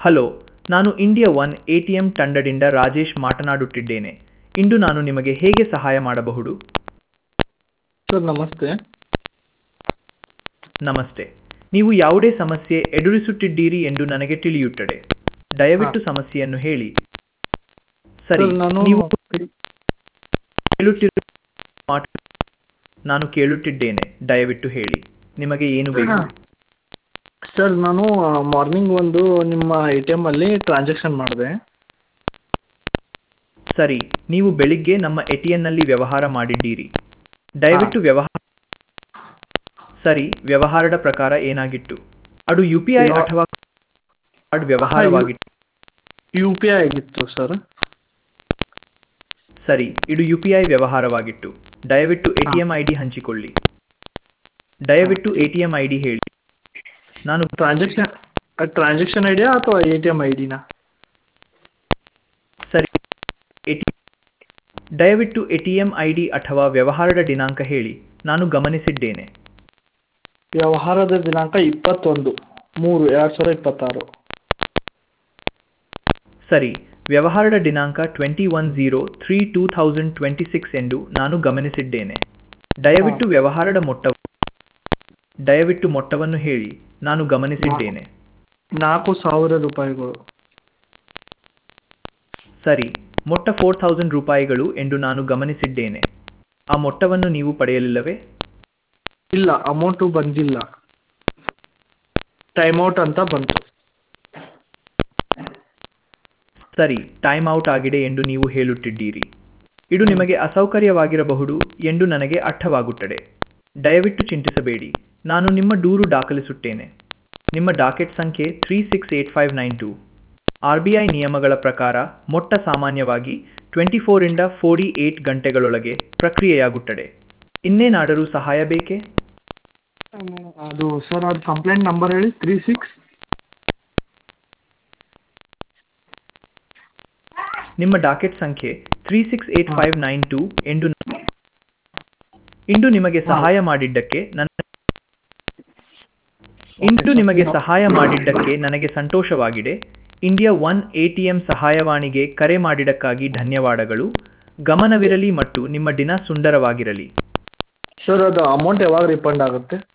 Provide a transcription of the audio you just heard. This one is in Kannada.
ಹಲೋ ನಾನು India one A T M ತಂಡದಿಂದ ರಾಜೇಶ್ ಮಾತನಾಡುತ್ತಿದ್ದೇನೆ ಇಂದು ನಾನು ನಿಮಗೆ ಹೇಗೆ ಸಹಾಯ ಮಾಡಬಹುದು ಸರ್ ನಮಸ್ತೆ ನಮಸ್ತೆ ನೀವು ಯಾವುದೇ ಸಮಸ್ಯೆ ಎದುರಿಸುತ್ತಿದ್ದೀರಿ ಎಂದು ನನಗೆ ತಿಳಿಯುತ್ತದೆ ದಯವಿಟ್ಟು ಸಮಸ್ಯೆಯನ್ನು ಹೇಳಿ ಸರಿ ಸರ್ ನಾನು ನೀವು ಕೇಳುತ್ತಿರುವ ಮಾತು- ನಾನು ಕೇಳುತ್ತಿದ್ದೇನೆ ದಯವಿಟ್ಟು ಹೇಳಿ ನಿಮಗೆ ಏನು ಬೇಕು ಸರ್ ನಾನು ಮಾರ್ನಿಂಗ್ ಒಂದು ನಿಮ್ಮ ಎ ಟಿ ಎಮ್ಮಲ್ಲಿ ಟ್ರಾನ್ಸಾಕ್ಷನ್ ಮಾಡಿದೆ ಸರಿ ನೀವು ಬೆಳಿಗ್ಗೆ ನಮ್ಮ ಎಟಿಎನ್ನಲ್ಲಿ ವ್ಯವಹಾರ ಮಾಡಿದ್ದೀರಿ ದಯವಿಟ್ಟು ವ್ಯವಹಾರ ಸರಿ ವ್ಯವಹಾರದ ಪ್ರಕಾರ ಏನಾಗಿತ್ತು ಅದು ಯು ಪಿ ಐ ಯಾವ- ಅಥವಾ ಕಾರ್ಡ್ ವ್ಯವಹಾರವಾಗಿತ್ತು ಯು ಪಿ ಐ ಆಗಿತ್ತು ಸರ್ ಸರಿ ಇದು ಯು ಪಿ ಐ ವ್ಯವಹಾರವಾಗಿತ್ತು ದಯವಿಟ್ಟು A T M I D ಹಂಚಿಕೊಳ್ಳಿ ದಯವಿಟ್ಟು A T M I D ಹೇಳಿ ನಾನು ಟ್ರಾನ್ಸಾಕ್ಷನ್ ಟ್ರಾನ್ಸಾಕ್ಷನ್ ಐಡಿಯಾ ಅಥವಾ ಎ ಟಿ ಎಮ್ ಐ ಡಿನಾ ಸರಿ ಎಟಿ ದಯವಿಟ್ಟು A T M I D ಅಥವಾ ವ್ಯವಹಾರದ ದಿನಾಂಕ ಹೇಳಿ ನಾನು ಗಮನಿಸಿದ್ದೇನೆ ವ್ಯವಹಾರದ ದಿನಾಂಕ ಇಪ್ಪತ್ತೊಂದು ಮೂರು ಎರಡು ಸಾವಿರ ಇಪ್ಪತ್ತಾರು ಸರಿ ವ್ಯವಹಾರದ ದಿನಾಂಕ twenty one zero three two thousand twenty six ಎಂದು ನಾನು ಗಮನಿಸಿದ್ದೇನೆ ದಯವಿಟ್ಟು ವ್ಯವಹಾರದ ಮೊತ್ತ ದಯವಿಟ್ಟು ಮೊತ್ತವನ್ನು ಹೇಳಿ ನಾನು ಗಮನಿಸಿದ್ದೇನೆ ನಾಲ್ಕು ಸಾವಿರ ರೂಪಾಯಿಗಳು ಸರಿ ಮೊತ್ತ ಫೋರ್ ಥೌಸಂಡ್ ರೂಪಾಯಿಗಳು ಎಂದು ನಾನು ಗಮನಿಸಿದ್ದೇನೆ ಆ ಮೊತ್ತವನ್ನು ನೀವು ಪಡೆಯಲಿಲ್ಲವೇ ಇಲ್ಲ ಅಮೌಂಟು ಬಂದಿಲ್ಲ ಟೈಮ್ ಔಟ್ ಅಂತ ಬಂತು ಸರಿ ಟೈಮ್ ಔಟ್ ಆಗಿದೆ ಎಂದು ನೀವು ಹೇಳುತ್ತಿದ್ದೀರಿ ಇದು ನಿಮಗೆ ಅಸೌಕರ್ಯವಾಗಿರಬಹುದು ಎಂದು ನನಗೆ ಅರ್ಥವಾಗುತ್ತದೆ ದಯವಿಟ್ಟು ಚಿಂತಿಸಬೇಡಿ ನಾನು ನಿಮ್ಮ ದೂರು ದಾಖಲಿಸುತ್ತೇನೆ ನಿಮ್ಮ ಡಾಕೆಟ್ ಸಂಖ್ಯೆ three six eight five nine two R B I ನಿಯಮಗಳ ಪ್ರಕಾರ ಮೊಟ್ಟ ಸಾಮಾನ್ಯವಾಗಿ ಟ್ವೆಂಟಿ ಫೋರಿಂದ ಫೋರ್ಟಿ ಏಟ್ ಗಂಟೆಗಳೊಳಗೆ ಪ್ರಕ್ರಿಯೆಯಾಗುತ್ತದೆ ಇನ್ನೇನಾದರೂ ಸಹಾಯ ಬೇಕೇ ಅದು ಸರ್ ಅದು ಕಂಪ್ಲೇಂಟ್ ನಂಬರ್ ಹೇಳಿ ತ್ರೀ ಸಿಕ್ಸ್ ನಿಮ್ಮ ಡಾಕೆಟ್ ಸಂಖ್ಯೆ three six eight five nine two ಎಂದು ಇಂದು ನಿಮಗೆ ಸಹಾಯ ಮಾಡಿದ್ದಕ್ಕೆ ನನ್ನ ಇಂದು ನಿಮಗೆ ಸಹಾಯ ಮಾಡಿದ್ದಕ್ಕೆ ನನಗೆ ಸಂತೋಷವಾಗಿದೆ ಇಂಡಿಯಾ ಒನ್ ಎಟಿಎಂ ಸಹಾಯವಾಣಿಗೆ ಕರೆ ಮಾಡಿದ್ದಕ್ಕಾಗಿ ಧನ್ಯವಾದಗಳು ಗಮನವಿರಲಿ ಮತ್ತು ನಿಮ್ಮ ದಿನ ಸುಂದರವಾಗಿರಲಿ ಸರ್ ಅದು ಅಮೌಂಟ್ ಯಾವಾಗ ರಿಫಂಡ್ ಆಗುತ್ತೆ